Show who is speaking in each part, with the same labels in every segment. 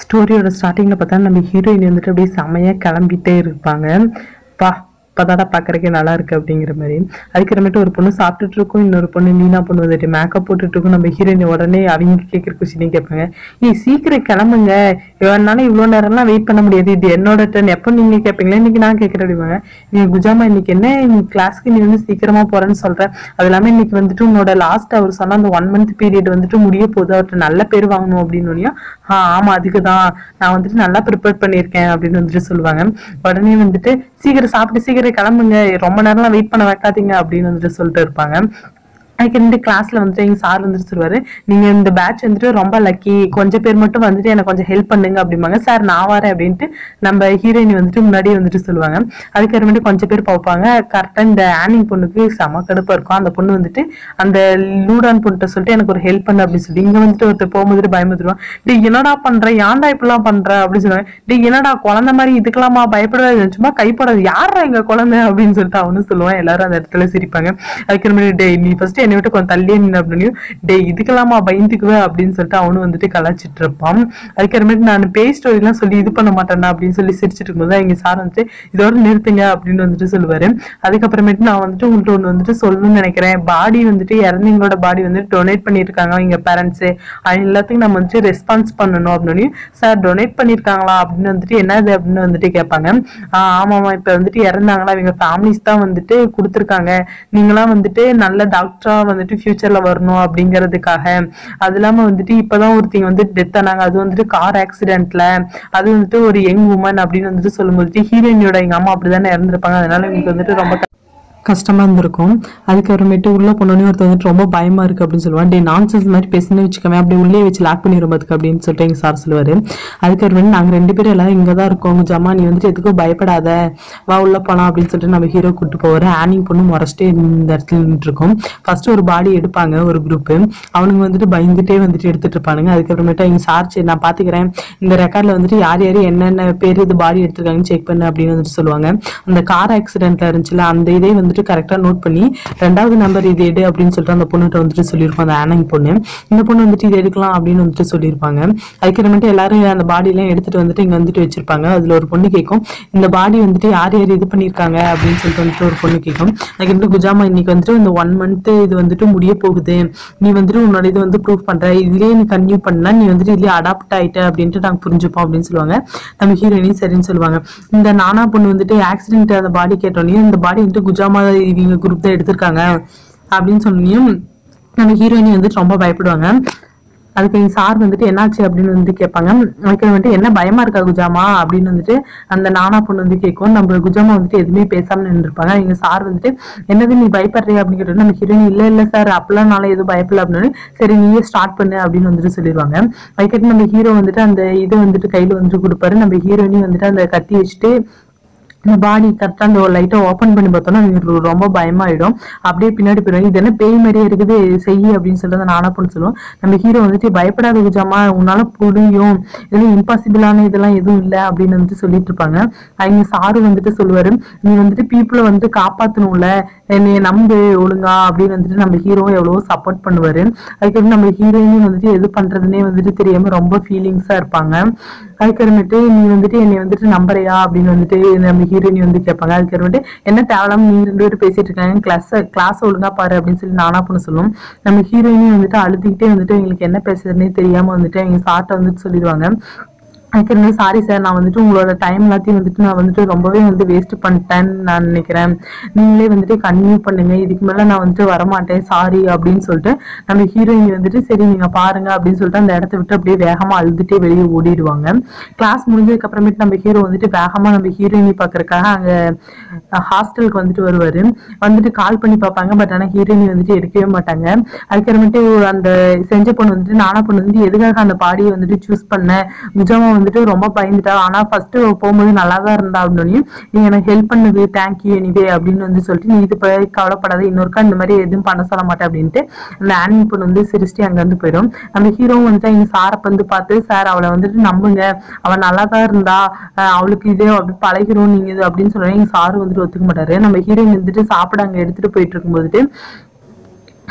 Speaker 1: ஸ்டோரியோட ஸ்டார்டிங்கில் பார்த்தா நம்ம ஹீரோயின் வந்துட்டு அப்படியே செமையாக கிளம்பிட்டே இருப்பாங்க பா இப்போதாடா பார்க்கறக்கே நல்லா இருக்கு அப்படிங்கிற மாதிரி அதுக்கப்புறமேட்டு ஒரு பொண்ணு சாப்பிட்டுட்டு இருக்கும் இன்னொரு பொண்ணு மீனா பொண்ணு வந்துட்டு மேக்கப் போட்டுட்டு இருக்கும் நம்ம ஹீரோயின் உடனே அவங்க கேட்குற கொஸ்டினே கேட்பாங்க ஏய் சீக்கிரம் கிளம்புங்க என்னால இவ்வளோ நேரம்லாம் வெயிட் பண்ண முடியாது இது என்னோட டர்ன் எப்போ நீங்க கேட்பீங்களா இன்னைக்கு நான் கேட்குறேன் அப்படிவாங்க நீ குஜாமா இன்னைக்கு என்ன நீ கிளாஸ்க்கு நீ வந்து சீக்கிரமா போறேன்னு சொல்ற அது இல்லாம இன்னைக்கு வந்துட்டு உன்னோட லாஸ்ட் அவர் சொன்ன அந்த ஒன் மந்த் பீரியட் வந்துட்டு முடிய போகுது அவர்கிட்ட நல்ல பேர் வாங்கணும் அப்படின்னு ஆ ஆமா அதுக்கு தான் நான் வந்துட்டு நல்லா ப்ரிப்பேர் பண்ணியிருக்கேன் அப்படின்னு வந்துட்டு சொல்லுவாங்க உடனே வந்துட்டு சீக்கிரம் சாப்பிட்டு சீக்கிரம் கிளம்புங்க ரொம்ப நேரம்லாம் வெயிட் பண்ண வைக்காதீங்க அப்படின்னு வந்துட்டு சொல்லிட்டு இருப்பாங்க அதுக்கு ரெண்டு கிளாஸ்ல வந்துட்டு எங்க சார் வந்துட்டு சொல்லுவாரு நீங்க இந்த பேட்ச் வந்துட்டு ரொம்ப லக்கி கொஞ்சம் பேர் மட்டும் வந்துட்டு எனக்கு கொஞ்சம் ஹெல்ப் பண்ணுங்க அப்படிம்பாங்க சார் நான் வரேன் அப்படின்ட்டு நம்ம ஹீரோயின் வந்துட்டு முன்னாடி வந்துட்டு சொல்லுவாங்க அதுக்கப்புறமேட்டு கொஞ்சம் பேர் பார்ப்பாங்க கரெக்டா இந்த ஆனிங் பொண்ணுக்கு செம கடுப்பா இருக்கும் அந்த பொண்ணு வந்துட்டு அந்த லூடான் பொண்ணுட்ட சொல்லிட்டு எனக்கு ஒரு ஹெல்ப் பண்ணு அப்படின்னு சொல்லி இங்க வந்துட்டு ஒருத்தர் போகும்போது பயமுறுத்துருவான் டேய் என்னடா பண்ற ஏன்டா இப்படிலாம் பண்ற அப்படின்னு சொல்லுவாங்க டேய் என்னடா குழந்தை மாதிரி இதுக்கெல்லாமா பயப்படாது சும்மா கைப்படாது யாரா எங்க குழந்தை அப்படின்னு சொல்லிட்டு அவனும் சொல்லுவான் எல்லாரும் அந்த இடத்துல சிரிப்பாங்க அதுக்கப்புறமேட்டு டேய் நீ ஃபர்ஸ்ட் என்னை விட்டு கொஞ்சம் தள்ளியே நின்று அப்படின்னு டேய் இதுக்கெல்லாமா பயந்துக்குவே அப்படின்னு சொல்லிட்டு அவனும் வந்துட்டு கலாச்சிட்டு இருப்பான் அதுக்கப்புறமேட்டு நான் பேய் ஸ்டோரிலாம் சொல்லி இது பண்ண மாட்டேன்னா அப்படின்னு சொல்லி சிரிச்சிட்டு இருக்கும்போது எங்க சார் வந்துட்டு இதோட நிறுத்துங்க அப்படின்னு வந்துட்டு சொல்லுவாரு அதுக்கப்புறமேட்டு நான் வந்துட்டு உங்கள்கிட்ட ஒன்று வந்துட்டு சொல்லணும்னு நினைக்கிறேன் பாடி வந்துட்டு இறந்தவங்களோட பாடி வந்துட்டு டொனேட் பண்ணியிருக்காங்க எங்க பேரண்ட்ஸு அது எல்லாத்துக்கும் நம்ம வந்துட்டு ரெஸ்பான்ஸ் பண்ணணும் அப்படின்னு சார் டொனேட் பண்ணியிருக்காங்களா அப்படின்னு வந்துட்டு என்னது அப்படின்னு வந்துட்டு கேட்பாங்க ஆஹ் ஆமாமா இப்போ வந்துட்டு இறந்தாங்களா இவங்க ஃபேமிலிஸ் தான் வந்துட்டு கொடுத்துருக்காங்க நீங்களாம் வந்துட்டு நல்ல டாக்டரா வந்துட்டு ஃபியூச்சர்ல வரணும் அப்படிங்கிறதுக்காக அது இல்லாம வந்துட்டு இப்பதான் ஒருத்தங்க வந்து டெத் ஆனாங்க அது வந்துட்டு கார் ஆக்சிடென்ட்ல அது வந்துட்டு ஒரு யங் உமன் அப்படின்னு வந்துட்டு சொல்லும்போது ஹீரோயினோட எங்க அம்மா அப்படிதானே இறந்துருப்பாங்க அதனால எனக்கு வந்துட்டு ரொம்ப கஷ்டமா இருந்திருக்கும் அதுக்கப்புறமேட்டு உள்ள போனோடனே ஒருத்தர் வந்துட்டு ரொம்ப பயமா இருக்கு அப்படின்னு சொல்லுவான் டே நான்சென்ஸ் மாதிரி பேசுன்னு வச்சுக்கவே அப்படியே உள்ளே வச்சு லாக் பண்ணிடும் அதுக்கு அப்படின்னு சொல்லிட்டு எங்க சார் சொல்லுவாரு அதுக்கப்புறமேட்டு நாங்க ரெண்டு பேரும் எல்லாரும் இங்க தான் இருக்கோம் ஜாமா நீ வந்துட்டு எதுக்கும் பயப்படாத வா உள்ள போலாம் அப்படின்னு சொல்லிட்டு நம்ம ஹீரோ கூட்டு போவாரு ஆனிங் பொண்ணு முறைச்சிட்டே இந்த இடத்துல நின்றுட்டு இருக்கோம் ஃபர்ஸ்ட் ஒரு பாடி எடுப்பாங்க ஒரு குரூப் அவனுங்க வந்துட்டு பயந்துட்டே வந்துட்டு எடுத்துட்டு இருப்பானுங்க அதுக்கப்புறமேட்டு எங்க சார் சரி நான் பாத்துக்கிறேன் இந்த ரெக்கார்ட்ல வந்துட்டு யார் யார் என்னென்ன பேர் இது பாடி எடுத்திருக்காங்கன்னு செக் பண்ணு அப்படின்னு வந்துட்டு சொல்லுவாங்க அந்த கார் ஆக்சிடென்ட்ல இருந்துச்சுல அந்த இதே வந்துட்டு கரெக்டா நோட் பண்ணி ரெண்டாவது நம்பர் இது எடு அப்படின்னு சொல்லிட்டு அந்த பொண்ணுகிட்ட வந்துட்டு சொல்லியிருப்போம் அந்த ஆனங் பொண்ணு இந்த பொண்ணு வந்துட்டு இது எடுக்கலாம் அப்படின்னு வந்துட்டு சொல்லியிருப்பாங்க அதுக்கப்புறமேட்டு எல்லாரும் அந்த பாடி எல்லாம் எடுத்துட்டு வந்துட்டு இங்க வந்துட்டு வச்சிருப்பாங்க அதுல ஒரு பொண்ணு கேட்கும் இந்த பாடி வந்துட்டு யார் யார் இது பண்ணிருக்காங்க அப்படின்னு சொல்லிட்டு வந்துட்டு ஒரு பொண்ணு கேட்கும் அதுக்கப்புறம் குஜாமா இன்னைக்கு வந்துட்டு இந்த ஒன் மந்த் இது வந்துட்டு முடிய போகுது நீ வந்துட்டு உன்னோட இது வந்து ப்ரூவ் பண்ற இதுலயே நீ கன்டினியூ பண்ணா நீ வந்துட்டு இதுலயே அடாப்ட் ஆயிட்ட அப்படின்ட்டு நாங்க புரிஞ்சுப்போம் அப்படின்னு சொல்லுவாங்க நம்ம ஹீரோயினையும் சரின்னு சொல்லுவாங்க இந்த நானா பொண்ணு வந்துட்டு ஆக்சிடென்ட் அந்த பாடி கேட்டோன்னே இந்த பாடி வந்துட்டு குஜாமா இவங்க குரூப் தான் எடுத்திருக்காங்க அப்படின்னு சொன்னியும் நம்ம ஹீரோயினி வந்துட்டு ரொம்ப பயப்படுவாங்க அதுக்கு எங்க சார் வந்துட்டு என்னாச்சு அப்படின்னு வந்து கேட்பாங்க அதுக்கு வந்துட்டு என்ன பயமா இருக்கா குஜாமா அப்படின்னு வந்துட்டு அந்த நானா பொண்ணு வந்து கேட்கும் நம்ம குஜாமா வந்துட்டு எதுவுமே பேசாம நின்றுருப்பாங்க எங்க சார் வந்துட்டு என்னது நீ பயப்படுறிய அப்படின்னு கேட்டு நம்ம ஹீரோயின் இல்ல இல்ல சார் அப்பெல்லாம் நாள எதுவும் பயப்படல அப்படின்னு சரி நீயே ஸ்டார்ட் பண்ணு அப்படின்னு வந்துட்டு சொல்லிடுவாங்க அதுக்கப்புறம் நம்ம ஹீரோ வந்துட்டு அந்த இது வந்துட்டு கையில வந்துட்டு கொடுப்பாரு நம்ம ஹீரோயினி வந்துட்டு அந்த கத்தி வச்சுட்டு இந்த பாடி கரெக்டாக அந்த லைட்டை ஓப்பன் பண்ணி பார்த்தோன்னா எனக்கு ரொம்ப பயமாயிடும் அப்படியே பின்னாடி போயிடும் இது என்ன பேய் மாதிரியே இருக்குது செய் அப்படின்னு சொல்லிட்டு அந்த நானா பொண்ணு சொல்லுவோம் நம்ம ஹீரோ வந்துட்டு பயப்படாத குஜாமா உன்னால புரியும் இதெல்லாம் இம்பாசிபிளான இதெல்லாம் எதுவும் இல்லை அப்படின்னு வந்துட்டு சொல்லிட்டு இருப்பாங்க அவங்க சாரு வந்துட்டு சொல்லுவாரு நீ வந்துட்டு பீப்புளை வந்து காப்பாத்தணும்ல என்னைய நம்பு ஒழுங்கா அப்படின்னு வந்துட்டு நம்ம ஹீரோ எவ்வளவோ சப்போர்ட் பண்ணுவாரு அதுக்கப்புறம் நம்ம ஹீரோயினும் வந்துட்டு எது பண்றதுன்னே வந்துட்டு தெரியாம ரொம்ப ஃபீலிங்ஸா இருப்பாங்க அதுக்கப்புறமேட்டு நீ வந்துட்டு என்னை வந்துட்டு நம்புறியா அப்படின்னு வந்துட்டு நம்ம ஹீரோயினி வந்து கேட்பாங்க அதுக்கப்புறமேட்டு என்ன தேவலாம நீ ரெண்டு பேரும் பேசிட்டு இருக்காங்க கிளாஸ் கிளாஸ் ஒழுங்கா பாரு அப்படின்னு சொல்லி நானா பொண்ணு சொல்லும் நம்ம ஹீரோயினி வந்துட்டு அழுதுகிட்டே வந்துட்டு எங்களுக்கு என்ன பேசுறதுன்னே தெரியாம வந்துட்டு எங்க சார்ட்ட வந்துட்டு சொல்லிடுவாங்க அதுக்கு சாரி சார் நான் வந்துட்டு உங்களோட டைம் எல்லாத்தையும் வந்துட்டு நான் வந்துட்டு ரொம்பவே வந்து வேஸ்ட் பண்ணிட்டேன்னு நான் நினைக்கிறேன் நீங்களே வந்துட்டு கன்டினியூ பண்ணுங்க இதுக்கு மேல நான் வந்துட்டு வரமாட்டேன் சாரி அப்படின்னு சொல்லிட்டு நம்ம ஹீரோயின் வந்துட்டு சரி நீங்க பாருங்க அப்படின்னு சொல்லிட்டு அந்த இடத்த விட்டு அப்படியே வேகமா அழுதுட்டே வெளியே ஓடிடுவாங்க கிளாஸ் முடிஞ்சதுக்கு அப்புறமேட்டு நம்ம ஹீரோ வந்துட்டு வேகமா நம்ம ஹீரோயினி பாக்குறதுக்காக அங்க ஹாஸ்டலுக்கு வந்துட்டு வருவாரு வந்துட்டு கால் பண்ணி பார்ப்பாங்க பட் ஆனா ஹீரோயினி வந்துட்டு எடுக்கவே மாட்டாங்க அதுக்கப்புறமேட்டு அந்த செஞ்ச பொண்ணு வந்துட்டு நானா பொண்ணு வந்துட்டு எதுக்காக அந்த பாடியை வந்துட்டு சூஸ் பண்ண நிஜமா வந்துட்டு ரொம்ப பயந்துட்டா ஆனா ஃபர்ஸ்ட் போகும்போது நல்லா தான் இருந்தா அப்படின்னு நீ எனக்கு ஹெல்ப் பண்ணது தேங்க்யூ எனிவே அப்படின்னு வந்து சொல்லிட்டு நீ இது போய் கவலைப்படாத இன்னொருக்கா இந்த மாதிரி எதுவும் பண்ண சொல்ல மாட்டேன் அப்படின்ட்டு அந்த ஆனிமி பொண்ணு வந்து சிரிச்சுட்டு அங்க இருந்து போயிடும் நம்ம ஹீரோவும் வந்துட்டு எங்க சாரை வந்து பார்த்து சார் அவளை வந்துட்டு நம்புங்க அவள் நல்லா தான் இருந்தா அஹ் அவளுக்கு இதே அப்படி பழகிறோம் நீங்க இது அப்படின்னு சொல்லுவாங்க எங்க சாரு வந்துட்டு ஒத்துக்க மாட்டாரு நம்ம ஹீரோயின் வந்துட்டு சாப்பிட அங்க எடுத்துட்டு போயிட்டு இருக்கும்போது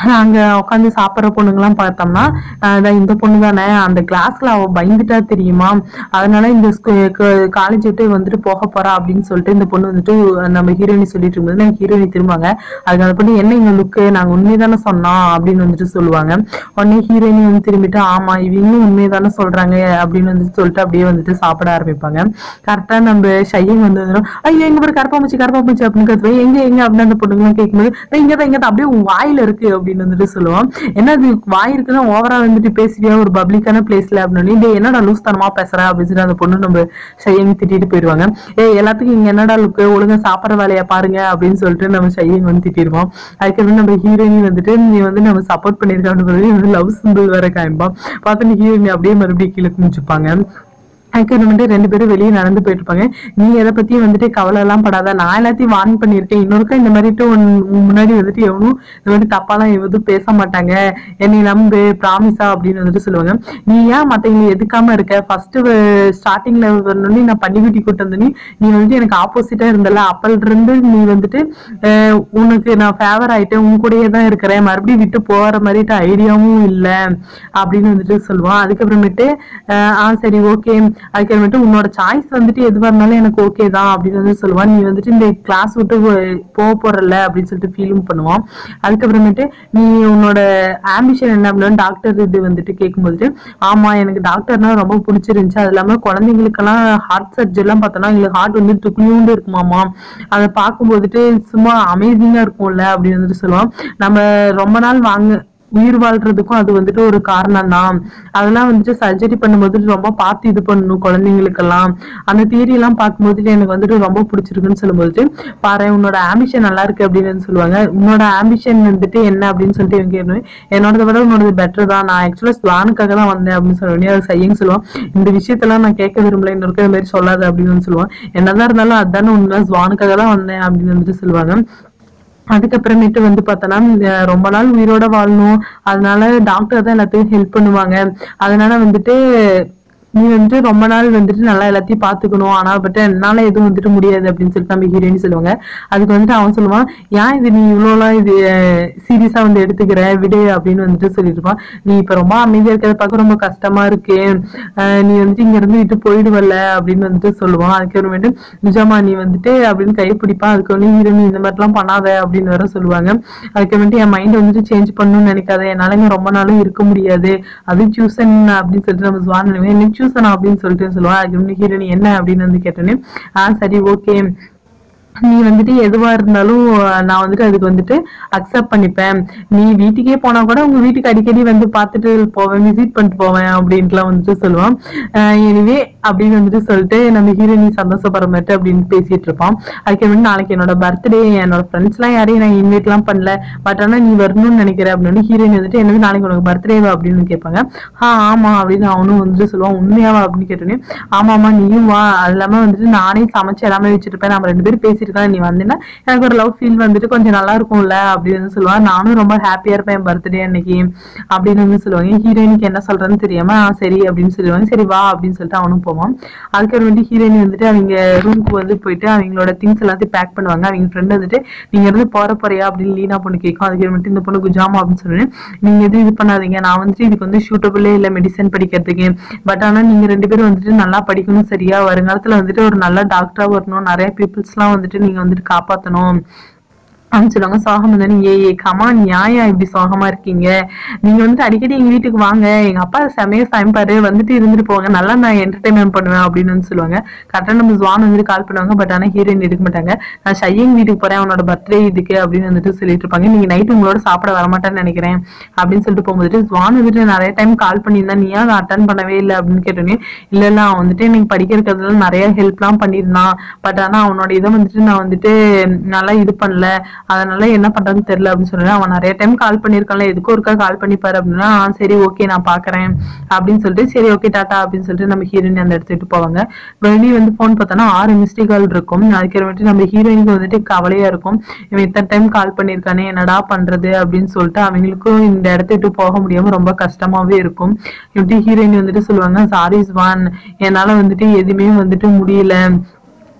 Speaker 1: அங்க உட்காந்து சாப்பிட்ற பொண்ணுங்கலாம் பார்த்தோம்னா அஹ் அதான் இந்த பொண்ணு தானே அந்த கிளாஸ்ல அவ பயந்துட்டா தெரியுமா அதனால இந்த காலேஜ் விட்டு வந்துட்டு போக போறா அப்படின்னு சொல்லிட்டு இந்த பொண்ணு வந்துட்டு நம்ம ஹீரோயினி சொல்லிட்டு இருக்கும்போது நம்ம ஹீரோயினி திரும்பாங்க அதுக்கு அந்த பொண்ணு என்ன இங்க லுக்கு நாங்க உண்மைதானே சொன்னோம் அப்படின்னு வந்துட்டு சொல்லுவாங்க உடனே ஹீரோயினி வந்து திரும்பிட்டு ஆமா இவங்களும் உண்மைதானே சொல்றாங்க அப்படின்னு வந்துட்டு சொல்லிட்டு அப்படியே வந்துட்டு சாப்பிட ஆரம்பிப்பாங்க கரெக்டா நம்ம ஷையங் வந்து வந்துடும் ஐயோ எங்க பேர் கரப்பாம்பூச்சி கரப்பாம்பூச்சி அப்படின்னு கத்துவேன் எங்க எங்க அப்படின்னு அந்த பொண்ணுங்களாம் கேட்கும்போது "நான் இங்கதான் இங்கதான் அப்படியே உன் வாயில இருக்கு அப்படின்னு வந்துட்டு சொல்லுவோம் என்ன அது வாய் இருக்குன்னா ஓவரா வந்துட்டு பேசுவியா ஒரு பப்ளிக்கான பிளேஸ்ல அப்படின்னு டேய் என்னடா லூஸ் தனமா பேசுற அப்படின்னு சொல்லி அந்த பொண்ணு நம்ம ஷையங் திட்டிட்டு போயிடுவாங்க ஏ எல்லாத்துக்கும் இங்க என்னடா லுக்கு ஒழுங்கா சாப்பிடுற வேலையை பாருங்க அப்படின்னு சொல்லிட்டு நம்ம ஷையங் வந்து திட்டிடுவோம் அதுக்கப்புறம் நம்ம ஹீரோயின் வந்துட்டு நீ வந்து நம்ம சப்போர்ட் பண்ணிருக்க அப்படின்னு வந்து லவ் சிம்பிள் வேற காமிப்பான் பார்த்து நீ ஹீரோயின் அப்படியே மறுபடியும் கீழே குமிச்சுப்பாங்க அதுக்கப்புறமேட்டு ரெண்டு பேரும் வெளியே நடந்து போயிட்டு இருப்பாங்க நீ எதை பத்தியும் வந்துட்டு கவலை எல்லாம் படாத நான் எல்லாத்தையும் வார்ன் பண்ணியிருக்கேன் இன்னொருக்கா இந்த மாதிரிட்டு உன் உன் முன்னாடி வந்துட்டு எவனும் இந்த மாதிரி தப்பாலாம் எதுவும் பேச மாட்டாங்க என்னை நம்பு ப்ராமிஸா அப்படின்னு வந்துட்டு சொல்லுவாங்க நீ ஏன் மத்தவங்களை எதுக்காம இருக்க ஃபர்ஸ்ட் ஸ்டார்டிங்ல வரணும்னு நான் பன்னிக்குட்டி கூட்டு வந்தோடனே நீ வந்துட்டு எனக்கு ஆப்போசிட்டா இருந்தல அப்பல இருந்து நீ வந்துட்டு அஹ், உனக்கு நான் ஃபேவர் ஆயிட்டேன் உன் கூடயே தான் இருக்கிறேன் மறுபடியும் விட்டு போற மாதிரிட்டு ஐடியாவும் இல்லை அப்படின்னு வந்துட்டு சொல்லுவான் அதுக்கப்புறமேட்டு அஹ், ஆ சரி ஓகே அதுக்கப்புறமேட்டு உன்னோட சாய்ஸ் வந்துட்டு எதுவாக இருந்தாலும் எனக்கு ஓகே தான் அப்படின்னு வந்து சொல்லுவான் நீ வந்துட்டு இந்த கிளாஸ் விட்டு போ- போக போறல அப்படின்னு சொல்லிட்டு ஃபீலும் பண்ணுவான் அதுக்கப்புறமேட்டு நீ உன்னோட ஆம்பிஷன் என்ன அப்படின்னு டாக்டர் இது வந்துட்டு கேட்கும்போது ஆமா எனக்கு டாக்டர்னா ரொம்ப பிடிச்சிருந்துச்சு அது இல்லாம குழந்தைங்களுக்கெல்லாம் ஹார்ட் சர்ஜரி எல்லாம் பார்த்தோம்னா எங்களுக்கு ஹார்ட் வந்து துக்குளியூண்டு இருக்குமாமா அதை பார்க்கும்போதுட்டு சும்மா அமேசிங்கா இருக்கும்ல அப்படின்னு வந்துட்டு சொல்லுவான் நம்ம ரொம்ப நாள் வாங்க உயிர் வாழ்றதுக்கும் அது வந்துட்டு ஒரு காரணம் தான் அதெல்லாம் வந்துட்டு சர்ஜரி பண்ணும்போது ரொம்ப பார்த்து இது பண்ணணும் குழந்தைங்களுக்கெல்லாம் அந்த தியரி எல்லாம் பார்க்கும்போது எனக்கு வந்துட்டு ரொம்ப பிடிச்சிருக்குன்னு சொல்லும்போது பாரு உன்னோட ஆம்பிஷன் நல்லா இருக்கு அப்படின்னு வந்து சொல்லுவாங்க உன்னோட ஆம்பிஷன் வந்துட்டு என்ன அப்படின்னு சொல்லிட்டு இவங்க கேட்கணும் என்னோடத விட உன்னோடது பெட்டர் தான் நான் ஆக்சுவலா ஸ்வானுக்காக தான் வந்தேன் அப்படின்னு சொல்லுவேன் அது செய்யுங்க சொல்லுவான் இந்த விஷயத்தெல்லாம் நான் கேட்க விரும்பல இன்னொரு இந்த மாதிரி சொல்லாது அப்படின்னு வந்து சொல்லுவான் என்னதான் இருந்தாலும் அதுதானே உண்மை ஸ்வானுக்காக தான் வந்தேன் அப்படின்னு வந்துட்டு சொல்லுவாங்க அதுக்கப்புறமேட்டு வந்து பார்த்தோன்னா அஹ் ரொம்ப நாள் உயிரோட வாழணும் அதனால டாக்டர் தான் எல்லாத்தையும் ஹெல்ப் பண்ணுவாங்க அதனால வந்துட்டு நீ வந்துட்டு ரொம்ப நாள் வந்துட்டு நல்லா எல்லாத்தையும் பாத்துக்கணும் ஆனா பட் என்னால எதுவும் வந்துட்டு முடியாது அப்படின்னு சொல்லிட்டு நம்ம ஹீரோயின் சொல்லுவாங்க அதுக்கு வந்துட்டு அவன் சொல்லுவான் ஏன் இது நீ இவ்வளோலாம் இது சீரியஸா வந்து எடுத்துக்கிற விடு அப்படின்னு வந்துட்டு சொல்லிட்டு இருப்பான் நீ இப்ப ரொம்ப அமைதியா இருக்கிறத பார்க்க ரொம்ப கஷ்டமா இருக்கு அஹ் நீ வந்துட்டு இங்க இருந்து விட்டு போயிடுவல்ல அப்படின்னு வந்துட்டு சொல்லுவான் அதுக்கப்புறமேட்டு நிஜமா நீ வந்துட்டு அப்படின்னு கை பிடிப்பான் அதுக்கு வந்து ஹீரோயின் இந்த மாதிரிலாம் பண்ணாத அப்படின்னு வேற சொல்லுவாங்க அதுக்கப்புறமேட்டு என் மைண்ட் வந்துட்டு சேஞ்ச் பண்ணணும்னு நினைக்காத என்னால இங்க ரொம்ப நாளும் இருக்க முடியாது அது சூசன் அப்படின்னு சொல்லிட்டு நம்ம ஸ்வான் என்ன சூசனா அப்படின்னு சொல்லிட்டு சொல்லுவான் அதுக்கு ஹீரோயின் என்ன அப்படின்னு வந்து கேட்டோன்னே ஆ சரி ஓகே நீ வந்துட்டு எதுவா இருந்தாலும் அஹ், நான் வந்துட்டு அதுக்கு வந்துட்டு அக்செப்ட் பண்ணிப்பேன் நீ வீட்டுக்கே போனா கூட உங்க வீட்டுக்கு அடிக்கடி வந்து பார்த்துட்டு போவேன் விசிட் பண்ணிட்டு போவேன் அப்படின்ட்டுலாம் வந்துட்டு சொல்லுவான் எனிவே அப்படின்னு வந்துட்டு சொல்லிட்டு நம்ம ஹீரோயினி சந்தோஷப்படுற மாதிரி அப்படின்னு பேசிட்டு இருப்பான் அதுக்கப்புறம் நாளைக்கு என்னோட பர்த்டே என்னோட ஃப்ரெண்ட்ஸ் எல்லாம் யாரையும் நான் இன்வைட் எல்லாம் பண்ணல பட் ஆனா நீ வரணும்னு நினைக்கிறேன் அப்படின்னு ஹீரோயின் வந்துட்டு என்னது நாளைக்கு உனக்கு பர்த்டேவா அப்படின்னு கேட்பாங்க ஆ ஆமா அப்படின்னு அவனும் வந்துட்டு சொல்லுவான் உண்மையாவா அப்படின்னு கேட்டோன்னே ஆமாமா நீயும் வா அது இல்லாம வந்துட்டு நானே சமைச்சு எல்லாமே வச்சிருப்பேன் நம்ம ரெண்டு பேரும் பேசியிருக்கோம் நீ வந்தீங்கன்னா எனக்கு ஒரு லவ் ஃபீல் வந்துட்டு கொஞ்சம் நல்லா இருக்கும்ல அப்படின்னு வந்து சொல்லுவான் நானும் ரொம்ப ஹாப்பியா இருப்பேன் பர்த்டே அன்னைக்கு அப்படின்னு வந்து சொல்லுவாங்க ஹீரோயினுக்கு என்ன சொல்றேன்னு தெரியாம ஆ சரி அப்படின்னு சொல்லுவாங்க சரி வா அப்படின்னு சொல்லிட்டு அவனும் போவான் அதுக்கப்புறமேட்டு ஹீரோயின் வந்துட்டு அவங்க ரூமுக்கு வந்து போயிட்டு அவங்களோட திங்ஸ் எல்லாத்தையும் பேக் பண்ணுவாங்க அவங்க ஃப்ரெண்ட் வந்துட்டு நீங்க இருந்து போற போறியா அப்படின்னு லீனா பொண்ணு கேட்கும் அதுக்கப்புறமேட்டு இந்த பொண்ணு குஜாமா அப்படின்னு சொல்லுவேன் நீங்க எதுவும் இது பண்ணாதீங்க நான் வந்துட்டு இதுக்கு வந்து ஷூட்டபிளே இல்லை மெடிசன் படிக்கிறதுக்கு பட் ஆனா நீங்க ரெண்டு பேரும் வந்துட்டு நல்லா படிக்கணும் சரியா வருங்காலத்துல வந்துட்டு ஒரு நல்ல டாக்டரா வரணும் நிறைய பீப்புள்ஸ்லாம் வந்துட்டு நீங்க வந்துட்டு காப்பாத்தணும் அப்படின்னு சொல்லுவாங்க சோகம் வந்து ஏ ஏ கமா நியாயம் இப்படி சோகமா இருக்கீங்க நீங்க வந்துட்டு அடிக்கடி எங்க வீட்டுக்கு வாங்க எங்க அப்பா செமையா சமைப்பாரு வந்துட்டு இருந்துட்டு போவாங்க நல்லா நான் என்டர்டைன்மெண்ட் பண்ணுவேன் அப்படின்னு வந்து சொல்லுவாங்க கரெக்டா நம்ம ஜுவான் வந்துட்டு கால் பண்ணுவாங்க பட் ஆனா ஹீரோயின் எடுக்க மாட்டாங்க நான் ஷையங் வீட்டுக்கு போறேன் அவனோட பர்த்டே இதுக்கு அப்படின்னு வந்துட்டு சொல்லிட்டு இருப்பாங்க நீங்க நைட் உங்களோட சாப்பிட வரமாட்டேன்னு நினைக்கிறேன் அப்படின்னு சொல்லிட்டு போகும்போது ஜுவான் வந்துட்டு நிறைய டைம் கால் பண்ணியிருந்தா நீ ஏன் அட்டன் பண்ணவே இல்லை அப்படின்னு கேட்டோன்னே இல்ல இல்ல அவன் வந்துட்டு எனக்கு படிக்கிறதுல நிறைய ஹெல்ப்லாம் பண்ணியிருந்தான் பட் ஆனா அவனோட இதை வந்துட்டு நான் வந்துட்டு நல்லா இது பண்ணல அதனால என்ன பண்றதுன்னு தெரியல அப்படின்னு சொன்னேன் அவன் நிறைய டைம் கால் பண்ணியிருக்கான்ல எதுக்கும் ஒருக்கா கால் பண்ணிப்பாரு அப்படின்னா "ஆ, சரி ஓகே நான் பாக்குறேன் அப்படின்னு சொல்லிட்டு சரி ஓகே டாட்டா அப்படின்னு சொல்லிட்டு நம்ம ஹீரோயின் அந்த எடுத்துட்டு போவாங்க வெளியே வந்து போன் பார்த்தோன்னா ஆறு மிஸ்டேக் கால் இருக்கும் அதுக்கப்புறமேட்டு நம்ம ஹீரோயினுக்கு வந்துட்டு கவலையா இருக்கும் இவன் இத்தனை டைம் கால் பண்ணியிருக்கானே என்னடா பண்றது அப்படின்னு சொல்லிட்டு அவங்களுக்கும் இந்த இடத்த விட்டு போக முடியாம ரொம்ப கஷ்டமாவே இருக்கும் இப்படி ஹீரோயின் வந்துட்டு சொல்லுவாங்க சாரி ஸ்வான் என்னால வந்துட்டு எதுவுமே வந்துட்டு முடியல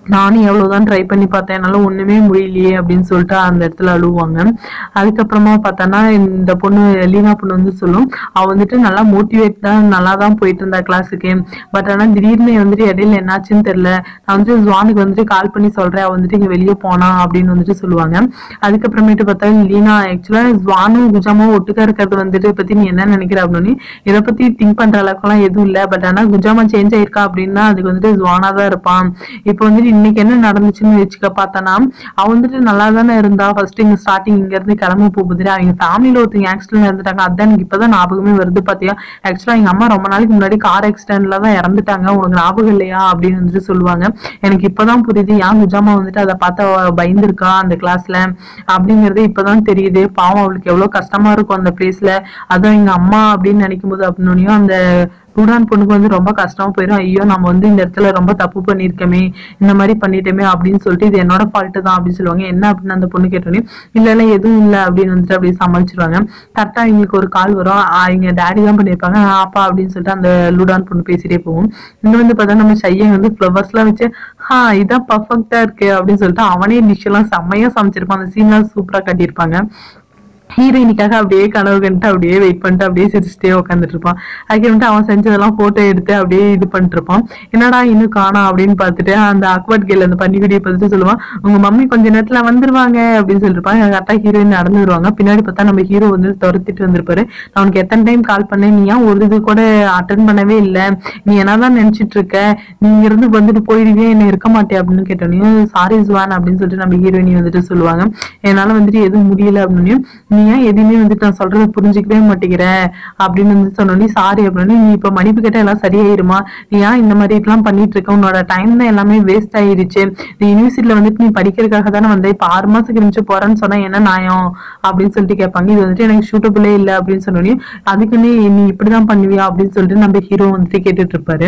Speaker 1: நானும் எவ்வளவுதான் ட்ரை பண்ணி பார்த்தேன் என்னால ஒண்ணுமே முடியலையே அப்படின்னு சொல்லிட்டு அந்த இடத்துல அழுவாங்க அதுக்கப்புறமா பார்த்தோன்னா இந்த பொண்ணு லீனா பொண்ணு வந்து சொல்லும் அவ வந்துட்டு நல்லா மோட்டிவேட் தான் நல்லா தான் போயிட்டு இருந்தா கிளாஸுக்கு பட் ஆனா திடீர்னு வந்துட்டு இடையில என்னாச்சுன்னு தெரியல நான் வந்துட்டு ஜுவானுக்கு வந்துட்டு கால் பண்ணி சொல்றேன் அவ வந்துட்டு இங்க வெளியே போனா அப்படின்னு வந்துட்டு சொல்லுவாங்க அதுக்கப்புறமேட்டு பார்த்தா லீனா ஆக்சுவலா ஜுவானும் குஜாமும் ஒட்டுக்கா இருக்கிறது வந்துட்டு பத்தி நீ என்ன நினைக்கிற அப்படின்னு இதை பத்தி திங்க் பண்ற அளவுக்குலாம் எதுவும் இல்லை பட் ஆனா குஜாமா சேஞ்ச் ஆயிருக்கா அப்படின்னா அதுக்கு வந்துட்டு ஜுவானா தான் இருப்பான் இப்போ வந்துட்டு இன்னைக்கு என்ன நடந்துச்சுன்னு வச்சுக்க பார்த்தனா அவ வந்துட்டு நல்லா தானே இருந்தா ஃபர்ஸ்ட் இங்க ஸ்டார்டிங் இங்க இருந்து கிளம்ப போகுது அவங்க ஃபேமிலியில ஒருத்தங்க ஆக்சிடென்ட் இறந்துட்டாங்க அதான் எனக்கு இப்பதான் ஞாபகமே வருது பாத்தியா ஆக்சுவலா எங்க அம்மா ரொம்ப நாளைக்கு முன்னாடி கார் ஆக்சிடென்ட்ல தான் இறந்துட்டாங்க உனக்கு ஞாபகம் இல்லையா அப்படின்னு வந்துட்டு சொல்லுவாங்க எனக்கு இப்பதான் புரியுது ஏன் குஜாமா வந்துட்டு அதை பார்த்து அவ பயந்துருக்கா அந்த கிளாஸ்ல அப்படிங்கறது இப்பதான் தெரியுது பாவம் அவளுக்கு எவ்வளவு கஷ்டமா இருக்கும் அந்த பிளேஸ்ல அதுவும் எங்க அம்மா அப்படின்னு நினைக்கும் போது அப்படின்னும் அந்த ரூடான் பொண்ணுக்கு வந்து ரொம்ப கஷ்டமா போயிடும் ஐயோ நம்ம வந்து இந்த இடத்துல ரொம்ப தப்பு பண்ணியிருக்கோமே இந்த மாதிரி பண்ணிட்டோமே அப்படின்னு சொல்லிட்டு இது என்னோட ஃபால்ட்டு தான் அப்படின்னு சொல்லுவாங்க என்ன அப்படின்னு அந்த பொண்ணு கேட்டோன்னே இல்ல இல்ல எதுவும் இல்லை அப்படின்னு வந்துட்டு அப்படியே சமாளிச்சிருவாங்க கரெக்டா இவங்களுக்கு ஒரு கால் வரும் ஆ, இவங்க டேடி தான் பண்ணியிருப்பாங்க ஆ, அப்பா அப்படின்னு சொல்லிட்டு அந்த லூடான் பொண்ணு பேசிட்டே போகும் இங்க வந்து பார்த்தா நம்ம சையன் வந்து ஃப்ளவர்ஸ் எல்லாம் வச்சு ஹா இதான் பர்ஃபெக்டா இருக்கு அப்படின்னு சொல்லிட்டு அவனே டிஷ் எல்லாம் செம்மையா சமைச்சிருப்பான் அந்த சீன்லாம் சூப்பரா கட்டியிருப்பாங்க ஹீரோயினிக்காக அப்படியே கனவு கண்டுட்டு அப்படியே வெயிட் பண்ணிட்டு அப்படியே சிரிச்சுட்டே உட்காந்துட்டு இருப்பான் அதுக்கு அவன் செஞ்சதெல்லாம் போட்டோ எடுத்து அப்படியே இது பண்ணிட்டு இருப்பான் என்னடா இன்னும் காணோம் அப்படின்னு பார்த்துட்டு அந்த அக்வர்ட் கேல் அந்த பன்னிக்குடியை பார்த்துட்டு சொல்லுவான் உங்க மம்மி கொஞ்ச நேரத்துல வந்துருவாங்க அப்படின்னு சொல்லிருப்பாங்க கரெக்டா ஹீரோயின் நடந்து வருவாங்க பின்னாடி பார்த்தா நம்ம ஹீரோ வந்து துரத்திட்டு வந்திருப்பாரு நான் உனக்கு எத்தனை டைம் கால் பண்ணேன் நீ ஏன் ஒரு இது கூட அட்டன் பண்ணவே இல்லை நீ என்னதான் நினைச்சிட்டு இருக்க நீ இருந்து வந்துட்டு போயிடுவே என்ன இருக்க மாட்டே அப்படின்னு கேட்டோன்னே சாரி ஜுவான் அப்படின்னு சொல்லிட்டு நம்ம ஹீரோயினி வந்துட்டு சொல்லுவாங்க என்னால வந்துட்டு எதுவும் முடியல அப்படின்னு நீ ஏன் எதுவுமே வந்துட்டு நான் சொல்றத புரிஞ்சுக்கவே மாட்டேங்கிற அப்படின்னு வந்து சொன்னோன்னே சாரி அப்படின்னு நீ இப்ப மன்னிப்பு கேட்டா எல்லாம் சரியாயிருமா நீ ஏன் இந்த மாதிரி இதெல்லாம் பண்ணிட்டு இருக்க உன்னோட டைம் தான் எல்லாமே வேஸ்ட் ஆயிருச்சு நீ யூனிவர்சிட்டியில வந்துட்டு நீ படிக்கிறதுக்காக தானே வந்த இப்ப ஆறு மாசம் கழிச்சு போறேன்னு சொன்னா என்ன நியாயம் அப்படின்னு சொல்லிட்டு கேட்பாங்க இது வந்துட்டு எனக்கு ஷூட்டபிளே இல்லை அப்படின்னு சொன்னோன்னே அதுக்குன்னு நீ இப்படிதான் பண்ணுவியா அப்படின்னு சொல்லிட்டு நம்ம ஹீரோ வந்துட்டு கேட்டுட்டு இருப்பாரு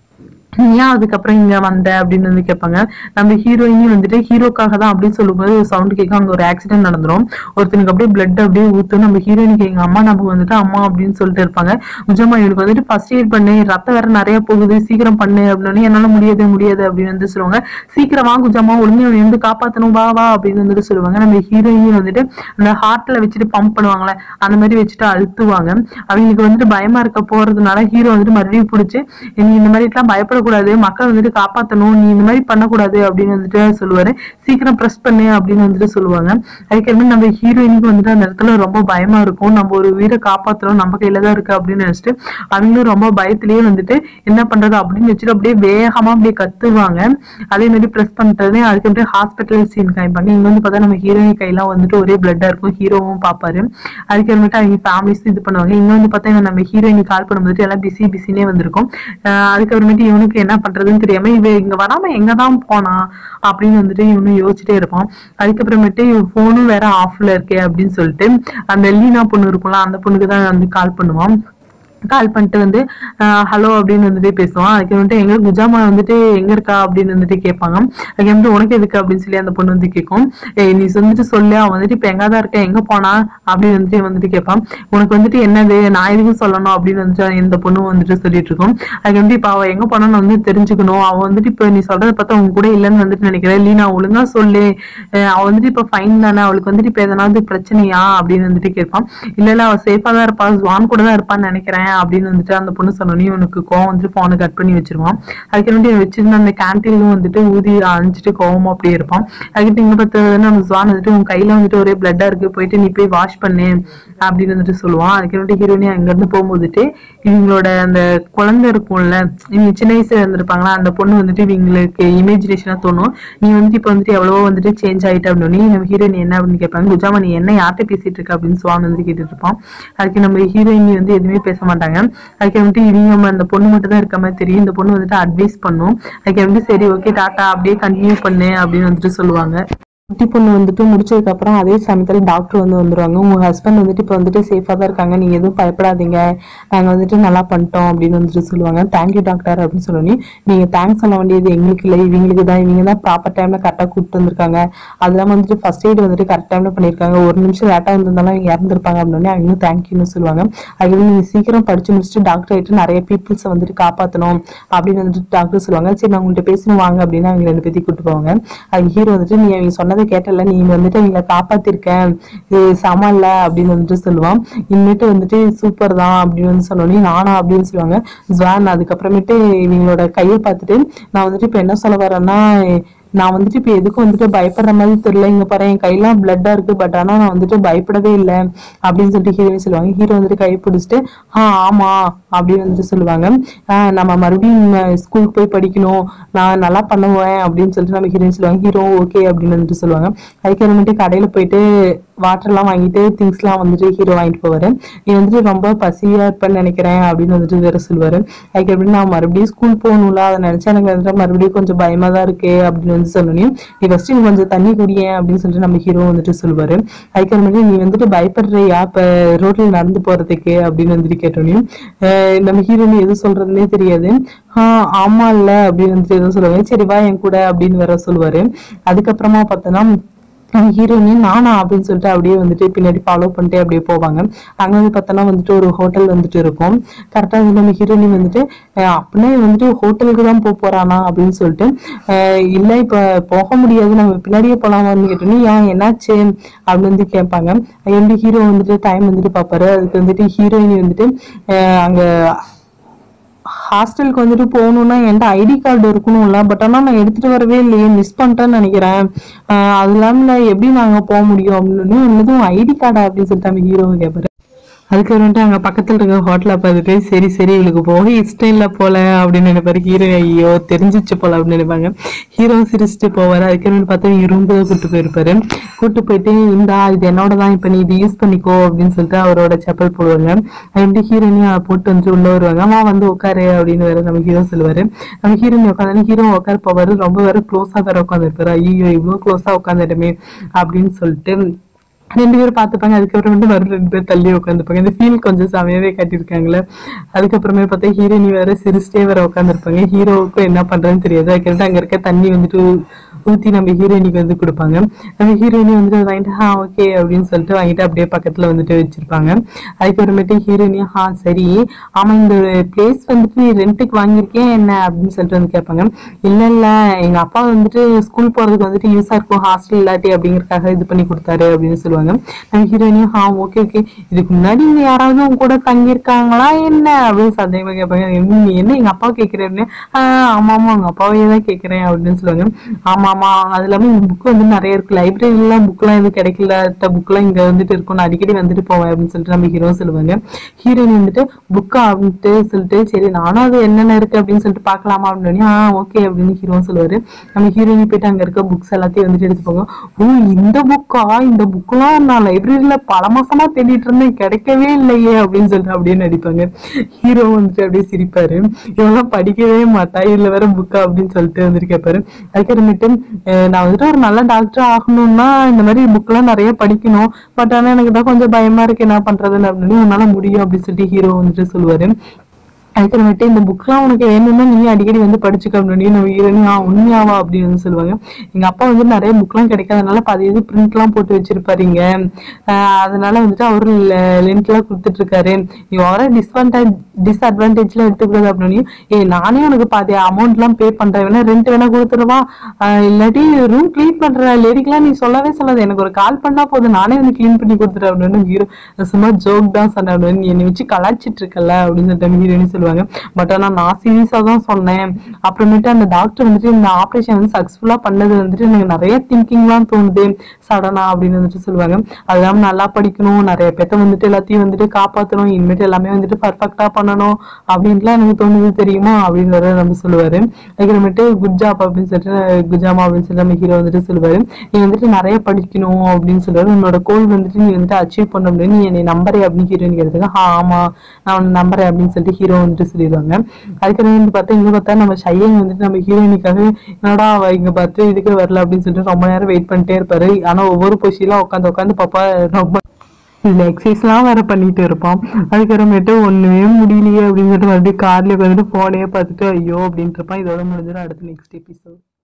Speaker 1: நீ ஏன் அதுக்கப்புறம் இங்க வந்த அப்படின்னு வந்து கேட்பாங்க நம்ம ஹீரோயினி வந்துட்டு ஹீரோக்காக தான் அப்படின்னு சொல்லும்போது ஒரு சவுண்ட் கேட்கும் அங்க ஒரு ஆக்சிடென்ட் நடந்துரும் ஒருத்தனுக்கு அப்படியே பிளட் அப்படியே ஊத்தும் நம்ம ஹீரோயினிக்கு எங்க அம்மா நம்ம வந்துட்டு அம்மா அப்படின்னு சொல்லிட்டு இருப்பாங்க நிஜமா இவனுக்கு வந்துட்டு ஃபர்ஸ்ட் எய்ட் பண்ணு ரத்தம் வேற நிறைய போகுது சீக்கிரம் பண்ணு அப்படின்னு என்னால முடியாது முடியாது அப்படின்னு வந்து சொல்லுவாங்க சீக்கிரம் வா குஜாமா ஒழுங்கு இவனை வந்து காப்பாத்தணும் வா வா அப்படின்னு வந்துட்டு சொல்லுவாங்க நம்ம ஹீரோயினி வந்துட்டு அந்த ஹார்ட்ல வச்சுட்டு பம்ப் பண்ணுவாங்களே அந்த மாதிரி வச்சுட்டு அழுத்துவாங்க அவங்களுக்கு வந்துட்டு பயமா இருக்க போறதுனால ஹீரோ வந்துட்டு மறுபடியும் பிடிச்சி நீ இந்த மாதிரி எல்லாம் பயப்படக்கூடாது மக்கள் வந்துட்டு காப்பாத்தணும் நீ இந்த மாதிரி பண்ணக்கூடாது அப்படின்னு வந்துட்டு சொல்லுவாரு சீக்கிரம் ப்ரெஸ் பண்ணு அப்படின்னு வந்துட்டு சொல்லுவாங்க அதுக்கப்புறமே நம்ம ஹீரோயினுக்கு வந்துட்டு அந்த இடத்துல ரொம்ப பயமா இருக்கும் நம்ம ஒரு உயிரை காப்பாத்தணும் நம்ம கையில தான் இருக்கு அப்படின்னு நினைச்சிட்டு அவங்களும் ரொம்ப பயத்திலேயே வந்துட்டு என்ன பண்றது அப்படின்னு வச்சுட்டு அப்படியே வேகமா அப்படியே கத்துவாங்க அதே மாதிரி ப்ரெஸ் பண்றது அதுக்கப்புறம் ஹாஸ்பிட்டல் சீன் காமிப்பாங்க இங்க வந்து பார்த்தா நம்ம ஹீரோயின் கையெல்லாம் வந்துட்டு ஒரே பிளட்டா இருக்கும் ஹீரோவும் பார்ப்பாரு அதுக்கப்புறமேட்டு அவங்க ஃபேமிலிஸ் இது பண்ணுவாங்க இங்க வந்து பார்த்தா இவன் நம்ம ஹீரோயினுக்கு கால் பண்ணும்போது எல்லாம் பிஸி பிஸினே வந்திருக்கும் ஆஹ் அதுக்கப்புறமேட்டு இவனுக்கு என்ன பண்றதுன்னு தெரியாம இவ இங்க வராம எங்க தான் போனா அப்படின்னு வந்துட்டு இவனும் யோசிச்சுட்டே இருப்பான் அதுக்கப்புறமேட்டு இவன் போனும் வேற ஆஃப்ல இருக்கே அப்படின்னு சொல்லிட்டு அந்த லீனா பொண்ணு இருக்கும்ல அந்த பொண்ணுக்கு தான் வந்து கால் பண்ணுவான் கால் பண்ணிட்டு வந்து ஹலோ அப்படின்னு வந்துட்டு பேசுவான் அதுக்கு வந்துட்டு எங்க குஜாமா வந்துட்டு எங்க இருக்கா அப்படின்னு வந்துட்டு கேட்பாங்க அதுக்கு வந்துட்டு உனக்கு எதுக்கு அப்படின்னு சொல்லி அந்த பொண்ணு வந்து கேட்கும் ஏய் நீ வந்துட்டு சொல்லு அவன் வந்துட்டு இப்ப எங்க தான் இருக்க எங்க போனா அப்படின்னு வந்துட்டு வந்துட்டு கேட்பான் உனக்கு வந்துட்டு என்னது நான் எதுக்கும் சொல்லணும் அப்படின்னு வந்துட்டு இந்த பொண்ணு வந்துட்டு சொல்லிட்டு இருக்கும் அதுக்கு வந்துட்டு இப்ப அவ எங்க போனான்னு வந்து தெரிஞ்சுக்கணும் அவ வந்துட்டு இப்ப நீ சொல்றத பார்த்தா உங்க கூட இல்லைன்னு வந்துட்டு நினைக்கிறேன் லீனா ஒழுங்கா சொல்லு அஹ் அவ வந்துட்டு இப்ப ஃபைன் தானே அவளுக்கு வந்துட்டு இப்ப எதனாவது பிரச்சனையா அப்படின்னு வந்துட்டு கேட்பான் இல்ல இல்ல அவ சேஃபா தான் இருப்பா ஜுவான் கூட தான் இருப்பான்னு நினைக்கிறேன் அப்படின்னு வந்துட்டு அந்த பொண்ணு சொன்னோன்னே இவனுக்கு கோவம் வந்துட்டு போனை கட் பண்ணி வச்சிருவான் அதுக்கு வந்துட்டு இவன் வச்சிருந்த அந்த கேன்டீன்லும் வந்துட்டு ஊதி அழிஞ்சிட்டு கோவமா அப்படியே இருப்பான் அதுக்கிட்ட இங்க பார்த்தது நம்ம ஜுவான் வந்துட்டு உன் கையில வந்துட்டு ஒரே பிளட்டா இருக்கு போயிட்டு நீ போய் வாஷ் பண்ணு அப்படின்னு வந்துட்டு சொல்லுவான் அதுக்கு வந்துட்டு ஹீரோயினி அங்க இருந்து போகும்போதுட்டு இவங்களோட அந்த குழந்தை இருக்கும்ல இவங்க சின்ன வயசுல இருந்திருப்பாங்களா அந்த பொண்ணு வந்துட்டு இவங்களுக்கு இமேஜினேஷனா தோணும் நீ வந்துட்டு இப்ப வந்துட்டு எவ்வளவோ வந்துட்டு சேஞ்ச் ஆயிட்ட அப்படின்னு நம்ம ஹீரோயின் என்ன அப்படின்னு கேட்பாங்க குஜாமா நீ என்ன யார்கிட்ட பேசிட்டு இருக்க அப்படின்னு சுவாமி வந்து கேட்டுட்டு இருப்பான் அதுக்கு நம்ம ஹீரோயின் வந்து எதுவுமே பேச மாட்டாங்க அதுக்கு வந்துட்டு இவங்க அந்த பொண்ணு மட்டும் தான் இருக்க மாதிரி தெரியும் இந்த பொண்ணு வந்துட்டு அட்வைஸ் பண்ணும் அதுக்கு வந்துட்டு சரி ஓகே டாட்டா அப்படியே கண்டினியூ பண்ணு அப்படின்னு வந்துட்டு சொல்லுவாங்க குட்டி பொண்ணு வந்துட்டு முடிச்சதுக்கு அப்புறம் அதே சமயத்தில் டாக்டர் வந்து வந்துருவாங்க உங்க ஹஸ்பண்ட் வந்துட்டு இப்போ வந்துட்டு சேஃபாக தான் இருக்காங்க நீங்க எதுவும் பயப்படாதீங்க நாங்க வந்துட்டு நல்லா பண்ணிட்டோம் அப்படின்னு வந்துட்டு சொல்லுவாங்க தேங்க்யூ டாக்டர் அப்படின்னு சொல்லி நீங்க தேங்க்ஸ் சொல்ல வேண்டியது எங்களுக்கு இல்லை இவங்களுக்கு தான் இவங்க தான் ப்ராப்பர் டைம்ல கரெக்டாக கூப்பிட்டு வந்திருக்காங்க அது இல்லாமல் வந்துட்டு ஃபர்ஸ்ட் எய்ட் வந்துட்டு கரெக்ட் டைம்ல பண்ணியிருக்காங்க ஒரு நிமிஷம் லேட்டாக வந்திருந்தாலும் இவங்க இறந்துருப்பாங்க அப்படின்னு அவங்க தேங்க்யூன்னு சொல்லுவாங்க அது நீங்க சீக்கிரம் படிச்சு முடிச்சுட்டு டாக்டர் ஆயிட்டு நிறைய பீப்புள்ஸை வந்துட்டு காப்பாற்றணும் அப்படின்னு வந்துட்டு டாக்டர் சொல்லுவாங்க சரி நான் உங்கள்கிட்ட பேசணும் வாங்க அப்படின்னு அவங்க ரெண்டு பேத்தி கூட்டு போவாங்க அது ஹீரோ வந்துட்டு நீ அவங்க சொன்னதை கேட்டல நீ வந்துட்டு அவங்கள காப்பாத்திருக்கேன் இது சம இல்ல அப்படின்னு வந்துட்டு சொல்லுவான் இனிமேட்டு வந்துட்டு சூப்பர் தான் அப்படின்னு வந்து சொன்னோடனே நானா அப்படின்னு சொல்லுவாங்க ஜுவான் அதுக்கப்புறமேட்டு இவங்களோட கையை பார்த்துட்டு நான் வந்துட்டு இப்போ என்ன சொல்ல வரேன்னா நான் வந்துட்டு இப்போ எதுக்கும் வந்துட்டு பயப்படுற மாதிரி தெரியல இங்க பாரு என் கையெல்லாம் பிளட்டா இருக்கு பட் ஆனா நான் வந்துட்டு பயப்படவே இல்லை அப்படின்னு சொல்லிட்டு ஹீரோயின் சொல்லுவாங்க ஹீரோ வந்துட்டு கை பிடிச்சிட்டு ஆ ஆமா அப்படின்னு வந்துட்டு சொல்லுவாங்க ஆஹ் நம்ம மறுபடியும் ஸ்கூலுக்கு போய் படிக்கணும் நான் நல்லா பண்ணுவேன் அப்படின்னு சொல்லிட்டு நம்ம ஹீரோயின் சொல்லுவாங்க ஹீரோ ஓகே அப்படின்னு வந்துட்டு சொல்லுவாங்க அதுக்கப்புறமேட்டு கடையில போயிட்டு வாட்டர்லாம் வாங்கிட்டு திங்ஸ்லாம் வந்துட்டு ஹீரோ வாங்கிட்டு போவாரு நீ வந்துட்டு ரொம்ப பசியா இருப்பேன்னு நினைக்கிறேன் அப்படின்னு வந்துட்டு வேற சொல்லுவாரு அதுக்கப்புறம் நான் மறுபடியும் ஸ்கூல் போகணும்ல அதை நினைச்சா எனக்கு வந்துட்டு மறுபடியும் கொஞ்சம் பயமா தான் இருக்கு அப்படின்னு வந்து சொன்னோன்னே நீ ஃபர்ஸ்ட் நீ கொஞ்சம் தண்ணி குடியேன் அப்படின்னு சொல்லிட்டு நம்ம ஹீரோ வந்துட்டு சொல்லுவாரு அதுக்கப்புறமேட்டு நீ வந்துட்டு பயப்படுறியா இப்ப ரோட்ல நடந்து போறதுக்கு அப்படின்னு வந்துட்டு கேட்டோன்னே அஹ் நம்ம ஹீரோனி எது சொல்றதுன்னே தெரியாது ஆஹ் ஆமா இல்ல அப்படின்னு வந்துட்டு எதுவும் சொல்லுவாங்க சரி வா என் கூட அப்படின்னு வேற சொல்லுவாரு அதுக்கப்புறமா பார்த்தோன்னா ஹீரோயின் நானா அப்படின்னு சொல்லிட்டு அப்படியே வந்துட்டு பின்னாடி ஃபாலோ பண்ணிட்டு அப்படியே போவாங்க அங்க வந்து பார்த்தோன்னா வந்துட்டு ஒரு ஹோட்டல் வந்துட்டு இருக்கும் கரெக்டாக வந்து நம்ம ஹீரோயின் வந்துட்டு அஹ் அப்படின்னா இவன் வந்துட்டு ஹோட்டலுக்கு தான் போக போறானா அப்படின்னு சொல்லிட்டு அஹ் இல்லை இப்போ போக முடியாது நம்ம பின்னாடியே போலாமான்னு கேட்டோன்னே ஏன் என்னாச்சு அப்படின்னு வந்து கேட்பாங்க எப்படி ஹீரோ வந்துட்டு டைம் வந்துட்டு பார்ப்பாரு அதுக்கு வந்துட்டு ஹீரோயின் வந்துட்டு அஹ் அங்க ஹாஸ்டலுக்கு வந்துட்டு போகணும்னா என்கிட்ட ஐடி கார்டு இருக்கணும்ல பட் ஆனால் நான் எடுத்துட்டு வரவே இல்லையே மிஸ் பண்ணிட்டேன்னு நினைக்கிறேன் ஆஹ் அது இல்லாமல் எப்படி நாங்கள் போக முடியும் அப்படின்னு என்னதும் ஐடி கார்டா அப்படின்னு சொல்லிட்டு அந்த ஹீரோவை கேட்பாரு அதுக்கு வந்துட்டு அங்கே பக்கத்தில் இருக்க ஹோட்டலை பார்த்துட்டு சரி சரி இவளுக்கு போக இஷ்டம் இல்லை போல அப்படின்னு நினைப்பாரு ஹீரோ ஐயோ தெரிஞ்சிச்சு போல அப்படின்னு நினைப்பாங்க ஹீரோ சிரிச்சுட்டு போவார் அதுக்கு பார்த்தா இவங்க ரூம் தான் கூட்டு போயிருப்பாரு கூட்டு போயிட்டு இந்தா இது என்னோட தான் இப்போ நீ இது யூஸ் பண்ணிக்கோ அப்படின்னு சொல்லிட்டு அவரோட செப்பல் போடுவாங்க அப்படி ஹீரோனையும் அதை போட்டு வந்துட்டு உள்ள வருவாங்க அம்மா வந்து உட்காரு அப்படின்னு வேற நம்ம ஹீரோ சொல்லுவாரு நம்ம ஹீரோனி உட்காந்து ஹீரோ உட்கார போவாரு ரொம்ப வேற க்ளோஸா வேற உட்காந்துருப்பாரு ஐயோ இவ்வளோ க்ளோஸா உட்காந்துட்டமே அப்படின்னு சொல்லிட்டு ரெண்டு பேரும் பார்த்துப்பாங்க அதுக்கப்புறம் வந்து மறு ரெண்டு பேர் தள்ளி உட்காந்துப்பாங்க இந்த ஃபீல் கொஞ்சம் செமையாவே காட்டியிருக்காங்களே அதுக்கப்புறமே பார்த்தா ஹீரோனி வேற சிரிச்சிட்டே வேற உட்காந்துருப்பாங்க ஹீரோவுக்கும் என்ன பண்றதுன்னு தெரியாது அதுக்கப்புறம் அங்க இருக்க தண்ணி வந்துட்டு ஊத்தி நம்ம ஹீரோயினிக்கு வந்து கொடுப்பாங்க நம்ம ஹீரோயினி வந்துட்டு அதை வாங்கிட்டு ஹா ஓகே அப்படின்னு சொல்லிட்டு வாங்கிட்டு அப்படியே பக்கத்துல வந்துட்டு வச்சிருப்பாங்க அதுக்கப்புறமேட்டு ஹீரோயினி ஹா சரி ஆமா இந்த பிளேஸ் வந்துட்டு நீ ரெண்ட்டுக்கு வாங்கியிருக்கேன் என்ன அப்படின்னு சொல்லிட்டு வந்து கேட்பாங்க இல்ல இல்ல எங்க அப்பா வந்துட்டு ஸ்கூல் போறதுக்கு வந்துட்டு யூஸா இருக்கும் ஹாஸ்டல் இல்லாட்டி அப்படிங்கறதுக்காக இது பண்ணி கொடுத்தாரு அப்படின்னு சொல்லுவாங்க நம்ம ஹீரோயினியும் ஹா ஓகே ஓகே இதுக்கு முன்னாடி இங்க யாராவது உங்க கூட தங்கியிருக்காங்களா என்ன அப்படின்னு சந்தேகமா கேட்பாங்க என்ன நீ என்ன எங்க அப்பா கேட்கிறேன்னு ஆஹ் ஆமா ஆமா உங்க அப்பாவையே தான் கேட்கிறேன் அப்படின்னு சொல்லுவாங்க ஆமா ஆமா அது இல்லாம இந்த புக் வந்து நிறைய இருக்கு லைப்ரரிலாம் புக்லாம் எதுவும் கிடைக்கல புக்லாம் இங்க வந்துட்டு இருக்கும் நான் அடிக்கடி வந்துட்டு போவேன் அப்படின்னு சொல்லிட்டு நம்ம ஹீரோ சொல்லுவாங்க ஹீரோயின் வந்துட்டு புக்கா அப்படின்ட்டு சொல்லிட்டு சரி நானும் அது என்னென்ன இருக்கு அப்படின்னு சொல்லிட்டு பார்க்கலாமா அப்படின்னு ஆ ஓகே அப்படின்னு ஹீரோ சொல்லுவாரு நம்ம ஹீரோயின் போயிட்டு அங்க இருக்க புக்ஸ் எல்லாத்தையும் வந்துட்டு எடுத்துப்பாங்க ஓ இந்த புக்கா இந்த புக்கெல்லாம் நான் லைப்ரரியில பல மாசமா தேடிட்டு இருந்தேன் கிடைக்கவே இல்லையே அப்படின்னு சொல்லிட்டு அப்படியே நடிப்பாங்க ஹீரோ வந்துட்டு அப்படியே சிரிப்பாரு இவெல்லாம் படிக்கவே மாட்டா இதுல வேற புக்கா அப்படின்னு சொல்லிட்டு வந்துட்டு கேட்பாரு அதுக்கப்புறமேட்டு அஹ் நான் வந்துட்டு ஒரு நல்ல டாக்டர் ஆகணும்னா இந்த மாதிரி புக்லாம் நிறைய படிக்கணும் பட் ஆனா எனக்கு தான் கொஞ்சம் பயமா இருக்கு என்ன பண்றதுன்னு அப்படின்னு உன்னால முடியும் அப்படின்னு சொல்லிட்டு ஹீரோ வந்துட்டு சொல்லுவாரு அதுக்கப்புறமேட்டு இந்த புக்லாம் உனக்கு வேணும்னா நீ அடிக்கடி வந்து படிச்சுக்க அப்படின்னு நம்ம ஹீரோனி ஆ உண்மையாவா அப்படின்னு வந்து சொல்லுவாங்க எங்க அப்பா வந்து நிறைய புக்லாம் கிடைக்காதனால பாதி இது பிரிண்ட்லாம் போட்டு வச்சிருப்பாருங்க ஆஹ் அதனால வந்துட்டு அவரு லென்ட்லாம் கொடுத்துட்டு இருக்காரு நீ வர டிஸ்அட்வான்டேஜ் டிஸ்அட்வான்டேஜ்லாம் எடுத்துக்கூடாது அப்படின்னு ஏ நானே உனக்கு பாதி அமௌண்ட்லாம் பே பண்றேன் வேணா ரெண்ட் வேணா கொடுத்துருவா ஆஹ் இல்லாட்டி ரூம் க்ளீன் பண்ற லேடிக்கெல்லாம் நீ சொல்லவே சொல்லாது எனக்கு ஒரு கால் பண்ணா போதும் நானே வந்து க்ளீன் பண்ணி கொடுத்துறேன் அப்படின்னு ஹீரோ சும்மா ஜோக் தான் சொன்னேன் அப்படின்னு நீ என்னை வச்சு கலாச்சிட்டு இருக்கல அப்படின்னு சொல்லிட்டு ஹீரோனி சொல்லுவாங்க பட் ஆனா நான் சீரியஸா தான் சொன்னேன் அப்புறமேட்டு அந்த டாக்டர் வந்துட்டு இந்த ஆப்ரேஷன் வந்து சக்சஸ்ஃபுல்லா பண்ணது வந்துட்டு எனக்கு நிறைய திங்கிங்லாம் தோணுது சடனா அப்படின்னு வந்துட்டு சொல்லுவாங்க அது இல்லாம நல்லா படிக்கணும் நிறைய பேத்த வந்துட்டு எல்லாத்தையும் வந்துட்டு காப்பாத்தணும் இனிமேட்டு எல்லாமே வந்துட்டு பர்ஃபெக்டா பண்ணணும் அப்படின்ட்டுலாம் எனக்கு தோணுது தெரியுமா அப்படின்னு வேற நம்ம சொல்லுவாரு அதுக்கப்புறமேட்டு குட் ஜாப் அப்படின்னு சொல்லிட்டு குஜாமா அப்படின்னு சொல்லிட்டு நம்ம ஹீரோ வந்துட்டு சொல்லுவாரு நீ வந்துட்டு நிறைய படிக்கணும் அப்படின்னு சொல்லுவாரு உன்னோட கோல் வந்துட்டு நீ வந்துட்டு அச்சீவ் பண்ண முடியும் நீ என்னை நம்பரே அப்படின்னு ஹீரோயின் கேட்டதுக்கு ஆ ஆமா நான் உன்னை நம்புறேன் அப்படின்னு சொல்லிட்டு ஹீரோ வந்துட்டு சொல்லிடுவாங்க அதுக்கப்புறம் வந்து பார்த்தா இங்க பார்த்தா நம்ம ஷையன் வந்துட்டு நம்ம ஹீரோயினுக்காக என்னடா அவ இங்க பார்த்து இதுக்கு வரல அப்படின்னு சொல்லிட்டு ரொம்ப நேரம் வெயிட் பண்ணிட்டே இருப்பாரு ஆனா ஒவ்வொரு பொசிலாம் உட்காந்து உட்காந்து பாப்பா ரொம்ப இந்த எக்ஸசைஸ்லாம் வேற பண்ணிட்டு இருப்பான் அதுக்கப்புறமேட்டு ஒண்ணுமே முடியலையே அப்படின்னு சொல்லிட்டு மறுபடியும் கார்ல உட்காந்துட்டு போனே பார்த்துட்டு ஐயோ அப்படின்ட்டு இருப்பான் இதோட முடிஞ்சிடும் அடுத்து நெக்ஸ்ட் எபிசோட்